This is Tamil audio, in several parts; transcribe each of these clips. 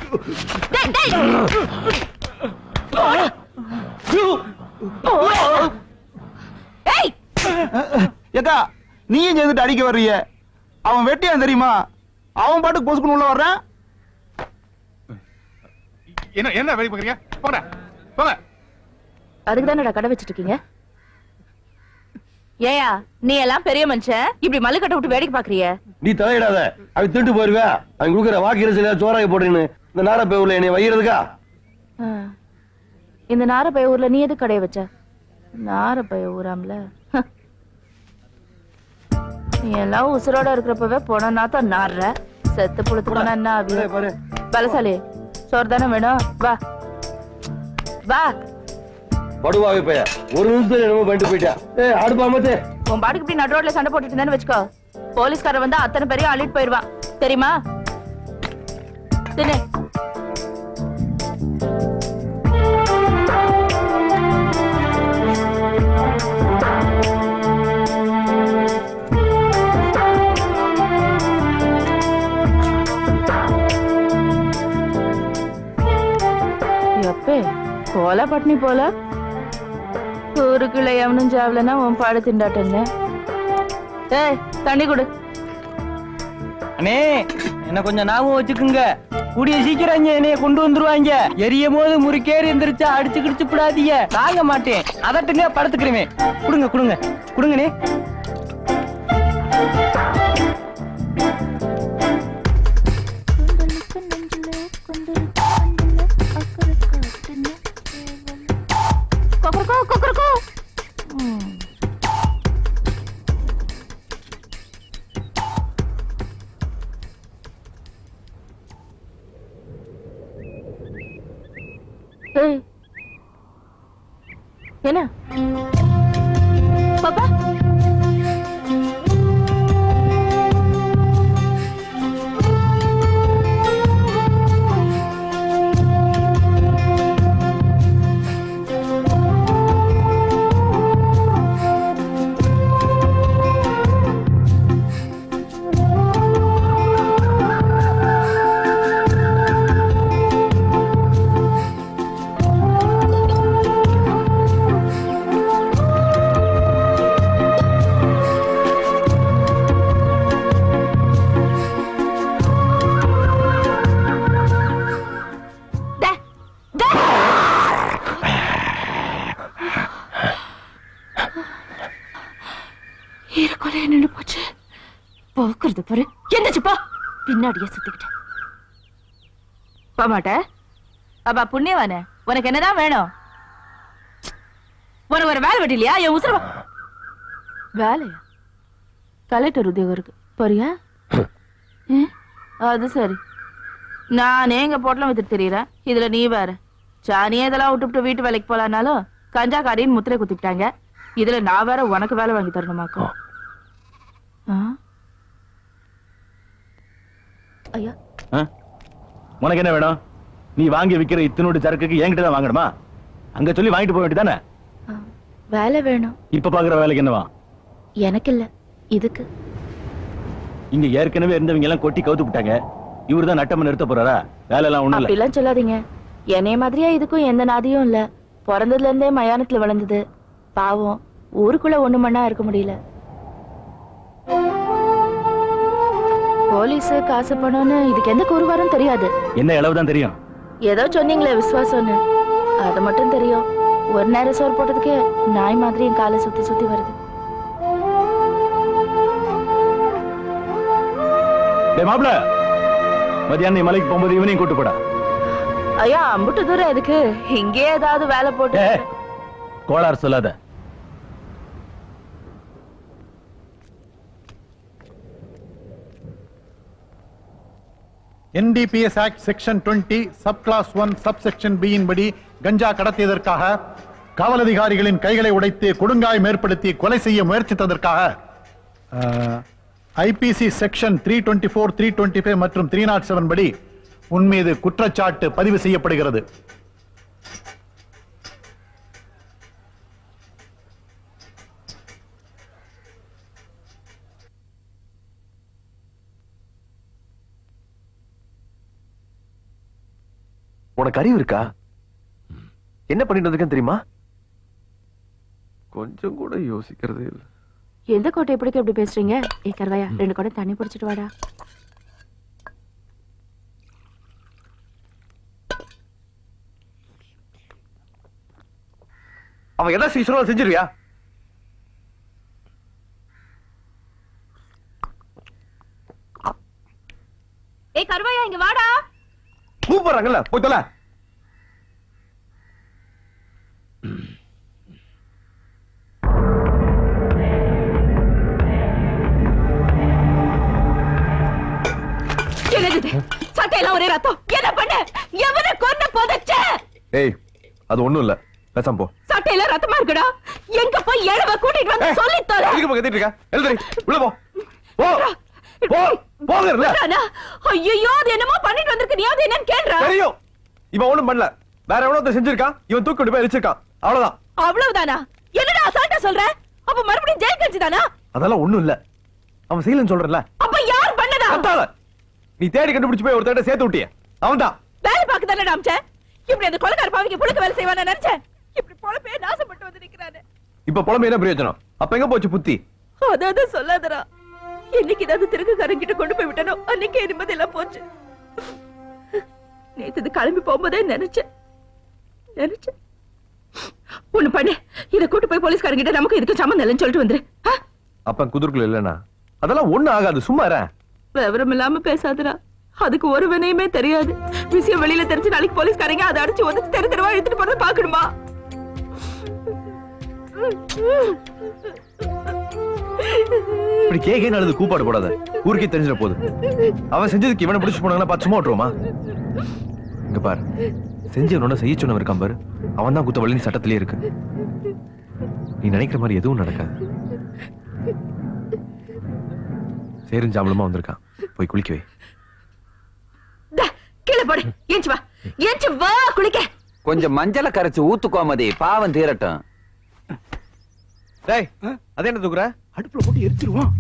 டேய், டேய். ஏய் ஏக்கா நீயும் சேர்ந்துட்டு அடிக்க வர்றீங்க அவன் வெட்டியான் தெரியுமா அவன் பாட்டுக்கு பொசுக்குன்னு உள்ள வர்றான் என்ன என்ன வேலை பாக்குறீங்க போங்க போங்க அதுக்கு தானடா கடை வச்சிட்டு இருக்கீங்க ஏயா நீ எல்லாம் பெரிய மனுஷன் இப்படி மல்லுக்கட்டை விட்டு வேடிக்கை பாக்குறிய நீ தலையிடாத அவன் திருட்டு போயிருவா அவன் கொடுக்குற வாக்கு இரசில சோறாக போடுறேன்னு இந்த நாரப்பேவுல என்னை வைக்கிறதுக்கா இந்த நாரப்பைய ஊர்ல நீ எது கடைய வச்ச நாரப்பைய ஊராம்ல ஹ. நீ எல்லாம் உசுரோட இருக்கிறப்பவே போனா தான் நாடுற செத்து புழுத்துக்கணும் என்ன ஆவியோ பாரு பலசாலி சோறு தானே வேணும் வா வா படுவாவே பைய ஒரு நிமிஷத்துல என்னமோ பண்ணிட்டு போயிட்டா ஏ அடுப்பா மத்தே உன் பாட்டுக்கு இப்படி நடு ரோட்ல சண்டை போட்டுட்டு இருந்தேன்னு வச்சுக்கோ போலீஸ்காரன் வந்து அத்தனை பேரையும் அள்ளிட்டு போயிருவான் தெரியுமா தின்னு எப்பே கோலா பட்னி போல ஊருக்குள்ள எவனும் ஜாவலனா உன் பாடு திண்டாட்டங்க ஏய் தண்ணி கொடு அண்ணே என்ன கொஞ்சம் ஞாபகம் வச்சுக்குங்க கூடிய சீக்கிரம் இங்க என்னைய கொண்டு வந்துருவாங்க எரியும் போது முறுக்கேறி எந்திரிச்சா அடிச்சு கிடிச்சு விடாதீங்க தாங்க மாட்டேன் அதட்டுங்க படுத்துக்கிறேன் கொடுங்க கொடுங்க கொடுங்கண்ணே கொக்கரக்கோ கொக்கரக்கோ ம். ஏய். என்ன பாப்பா டே டே ஈரக்கொலைய நின்று போச்சு போக்குறது பாரு எந்திரிச்சு போ பின்னாடியே சுத்திக்கிட்ட போமாட்ட அப்பா புண்ணியவானே உனக்கு என்னதான் வேணும் உனக்கு ஒரு வேலை வெட்டிலையா என் உசுர வேலையா கலெக்டர் உத்தியோகம் இருக்கு போறியா ம், அது சரி நானே எங்க பொட்டலம் வித்துட்டு தெரியறேன் இதுல நீ வேற சானியே இதெல்லாம் விட்டுவிட்டு வீட்டு வேலைக்கு போலான்னாலும் கஞ்சா காரின்னு முத்திரை குத்திட்டாங்க இதுல நான் வேற உனக்கு வேலை வாங்கி தரணுமாக்கும் ஆ? ஐயா உனக்கு என்ன வேணும் நீ வாங்கி விக்கிற இத்தனோடு சரக்குக்கு என்கிட்ட தான் வாங்கணுமா அங்க சொல்லி வாங்கிட்டு போக வேண்டியதானே ஆ, வேலை வேணும் இப்ப பாக்குற வேலைக்கு என்னவா எனக்கு இல்ல இதுக்கு இங்க ஏற்கனவே இருந்தவங்க எல்லாம் கொட்டி கவுத்து விட்டாங்க இவரு தான் நட்டமா நிறுத்த போறாரா வேலை எல்லாம் ஒண்ணும் இல்ல அப்படிலாம் சொல்லாதீங்க என்னைய மாதிரியா இதுக்கும் எந்த நாதியும் இல்ல பிறந்ததுல இருந்தே மயானத்துல வளர்ந்தது பாவம் ஊருக்குள்ள ஒண்ணு மண்ணா இருக்க முடியல போலீஸ் காசு பணம்னு இதுக்கு எந்த கூறுவாரும் தெரியாது என்ன இளவு தான் தெரியும் ஏதோ சொன்னீங்களே விசுவாசம்னு அது மட்டும் தெரியும் ஒரு நேரம் சோறு போட்டதுக்கே நாய் மாதிரி என் காலை சுத்தி சுத்தி வருது டேய் மாப்ள மதியானம் நீ மலைக்கு போகும்போது இவனையும் கூட்டு போடா ஐயா அம்புட்டு தூரம் எதுக்கு இங்கே ஏதாவது வேலை போட்டு ஏய், கோளாறு சொல்லாத NDPS act section 20 sub class one sub section B படி கஞ்சா கடத்தியதற்காக காவல் அதிகாரிகளின் கைகளை உடைத்து கொடுங்காயம் ஏற்படுத்தி கொலை செய்ய முயற்சித்ததற்காக IPC section three twenty four three twenty five மற்றும் த்ரீ நாட் செவன் படி உன் மீது குற்றச்சாட்டு பதிவு செய்யப்படுகிறது உனக்கு அறிவு இருக்கா என்ன பண்ணிட்டு வந்திருக்கேன்னு தெரியுமா கொஞ்சம் கூட யோசிக்கிறதே இல்ல எந்த கோட்டை பிடிக்க இப்படி பேசுறீங்க ஏ கருவாயா ரெண்டு கூட தண்ணி பிடிச்சிட்டு வாடா அவன் எதை செய்ய சொன்னாலும் செஞ்சிருவியா ஏ கருவாயா இங்க வாடா கூப்பிடுறாங்கல்ல போய் தொலை என்னது இது? சட்டையெல்லாம் ஒரே ரத்தம் என்ன பண்ண எவனை கொன்ன புதைச்ச ஏய் அது ஒண்ணும் இல்ல பேசாம போ சட்டையில ரத்தமா இருக்குடா எங்க போய் எழுவ கூட்டிட்டு வந்து சொல்லி தர எதுக்கு போ கத்திட்டு இருக்க எழுதுறி உள்ள போ போ போ போகிறல ஐயோ அது என்னமோ பண்ணிட்டு வந்திருக்கு நீ அது என்னன்னு கேளுடா தெரியும் இவன் ஒண்ணும் பண்ணல வேற எவ்வளவு ஒருத்தன் செஞ்சிருக்கான் இவன் தூக்கி கொண்டு போய் எரிச்சிருக்கான் அவ்வளவுதான் அவ்வளவுதானா என்னடா அசால்ட்டா சொல்ற அப்ப மறுபடியும் ஜெயில் கட்சி தானா அதெல்லாம் ஒண்ணும் இல்ல அவன் செய்யலன்னு சொல்றல அப்ப யார் பண்ணதா அதால நீ தேடி கண்டுபிடிச்சு போய் ஒருத்தட்ட சேர்த்து விட்டிய அவன்தான் வேலை பார்க்க தானே அமிச்ச இப்படி அந்த கொலைக்கார பாவிங்க புழுக்க வேலை செய்வான நினைச்சேன் இப்படி பொழப்பே நாசப்பட்டு வந்து நிக்கிறானே இப்ப புலம்பு என்ன பிரயோஜனம் அப்ப எங்க போச்சு புத்தி அதாவது சொல்லாதடா என்னைக்கு ஏதாவது திருக்குக்காரங்கிட்ட கொண்டு போய் விட்டனோ அன்னைக்கே நிம்மதி எல்லாம் போச்சு நேத்து இது கிளம்பி போகும்போதே நினைச்சேன் நினைச்சேன் ஒண்ணு பண்ணு இத கூட்டு போய் போலீஸ்காரங்கிட்ட நமக்கு இதுக்கு சம்மந்தம் இல்லைன்னு சொல்லிட்டு வந்துரு ஆ? அப்ப குதிர்க்குள்ள இல்லனா அதெல்லாம் ஒண்ணு ஆகாது சும்மா இரு. விவரம் இல்லாம பேசாதடா அதுக்கு ஒரு வினையுமே தெரியாது விஷயம் வெளியில தெரிஞ்சு நாளைக்கு போலீஸ்காரங்க அதை அடிச்சு உதச்சு தெரு தெருவா எடுத்துட்டு போறத பாக்கணுமா இப்படி கே கே நடந்து கூப்பாடு போடாத ஊருக்கே தெரிஞ்சிட போகுது அவன் செஞ்சதுக்கு இவனை பிடிச்சு போனாங்கன்னா பார்த்து சும்மா விட்டுருவோமா இங்க பாரு செஞ்சவனோட செய்ய சொன்னவன் இருக்கான் பாரு அவன் தான் குத்த வழி சட்டத்திலே இருக்கு நீ நினைக்கிற மாதிரி எதுவும் நடக்காது சேருஞ்சாமலமா வந்திருக்கான் போய் குளிக்க வை டா, கீழே போடு ஏஞ்சி வா ஏஞ்சி வா குளிக்க கொஞ்சம் மஞ்சளை கரைச்சு ஊத்து கோமதி பாவம் தீரட்டும் டேய் அது என்ன தூக்குற அடுப்புல போட்டு எரிச்சிருவான்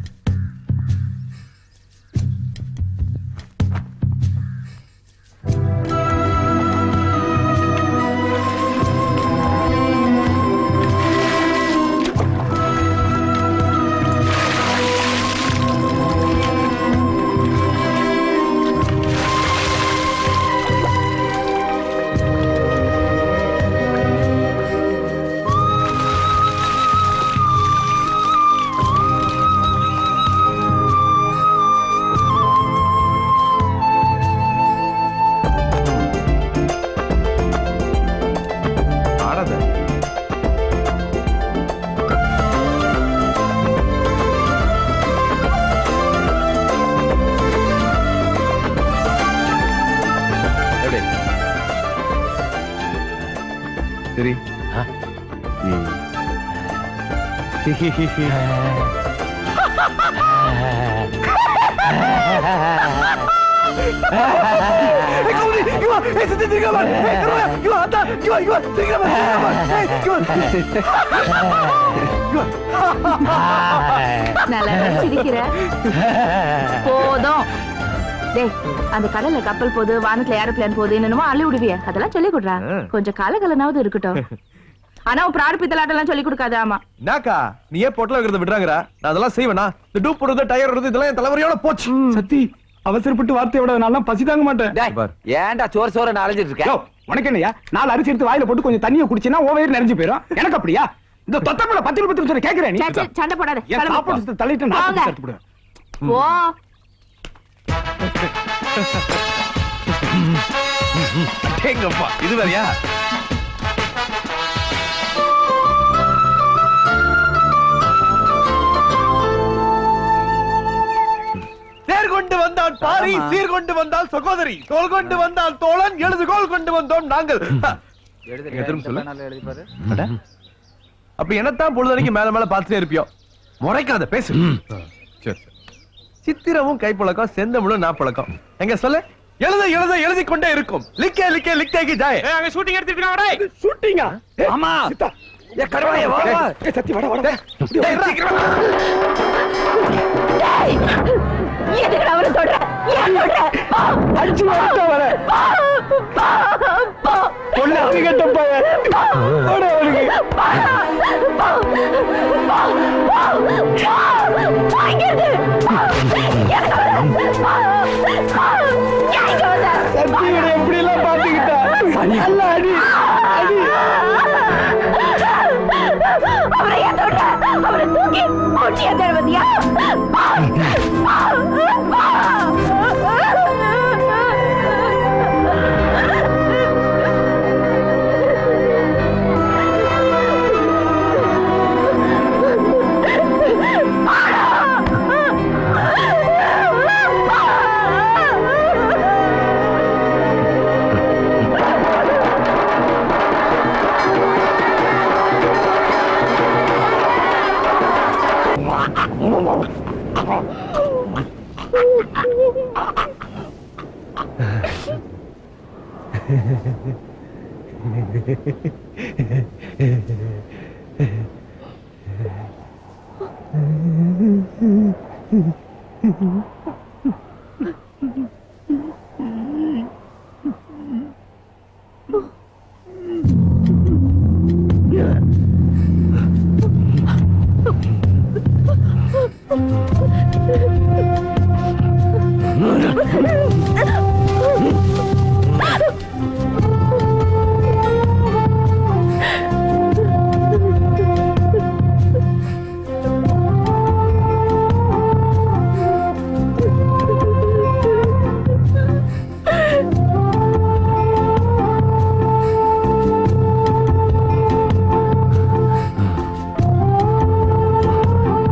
ஆடாத எப்படி சரி நல்லா சிரிக்கிற போதும் டேய் அந்த கடல்ல கப்பல் போகுது வானத்துல ஏரோப்ளேன் போகுது என்னமோ அள்ளி விடுவிய அதெல்லாம் சொல்லி கொடுறா கொஞ்சம் காலகலனாவது இருக்கட்டும் ஆனா உன் பிரார்ப்பித்தலாட்டம் எல்லாம் சொல்லி கொடுக்காத ஆமா நாக்கா நீ ஏன் பொட்டல வைக்கிறத விடுறாங்கடா நான் அதெல்லாம் செய்வேனா இந்த டூப் போடுறது டயர் விடுறது இதெல்லாம் என் தலைவரையோட போச்சு சத்தி அவசரப்பட்டு வார்த்தையை விட நான் பசி தாங்க மாட்டேன் டேய், பார். ஏன்டா சோறு சோறு அலைஞ்சிட்டு இருக்க யோ, உனக்கு என்னையா நாலு அரிசி எடுத்து வாயில போட்டு கொஞ்சம் தண்ணியை குடிச்சினா ஓ வயிறு நிறைஞ்சு போயிடும் எனக்கு அப்படியா இந்த தொத்தப்பட பத்து பத்து சொல்லி கேக்குறேன் நீ சே, சே, சண்டை போடாத என் கிளம்பு. சாப்பாடு தள்ளிட்டு நான் வாங்க. தட்டு போடுவேன் போ எங்கப்பா இது வேறையா தேர் கொண்டு வந்தான் பாரி ஆமா. சீர் கொண்டு வந்தால் சகோதரி தோல் கொண்டு வந்தால் தோழன் எழுது கோல் கொண்டு வந்தோம் நாங்கள் எங்க திரும்ப சொல்லு. அட. அப்படி என்னத்தான் பொழுதனைக்கு மேல மேல பார்த்துட்டே இருப்பியோ முறைக்காத பேசு சரி, சரி. சித்திரமும் கைப்பழக்கம் செந்தமிழும் நாப்பழக்கம் எங்க சொல்லு எழுத எழுத எழுதி கொண்டே இருக்கும் லிக்கே லிக்கே லிக்கேக்கு ஜாய் அங்க ஷூட்டிங் எடுத்துட்டு இருக்காங்க ஷூட்டிங்கா ஆமா. சித்தா ஏ கருவாயே வா வா. ஏய், சத்தி வாடா வாடா டேய், சீக்கிரம் வா. டேய், எதுக்குடா அவரை தொடுற? ஏன் தொடுற? போ. அடிச்சு வரட்டா வர போ. போ. அறிவு கெட்ட பையன் போடா அவனுக்கு. சக்தியோட எப்படி எல்லாம் பாத்துக்கிட்டா நல்ல அடி அடி அவரை ஏத்த விட்ட அவரை தூக்கி மூச்சு ஏத்த பத்தியா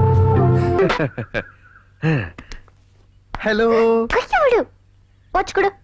ஹலோ கைய விடு வாட்ச் கொடு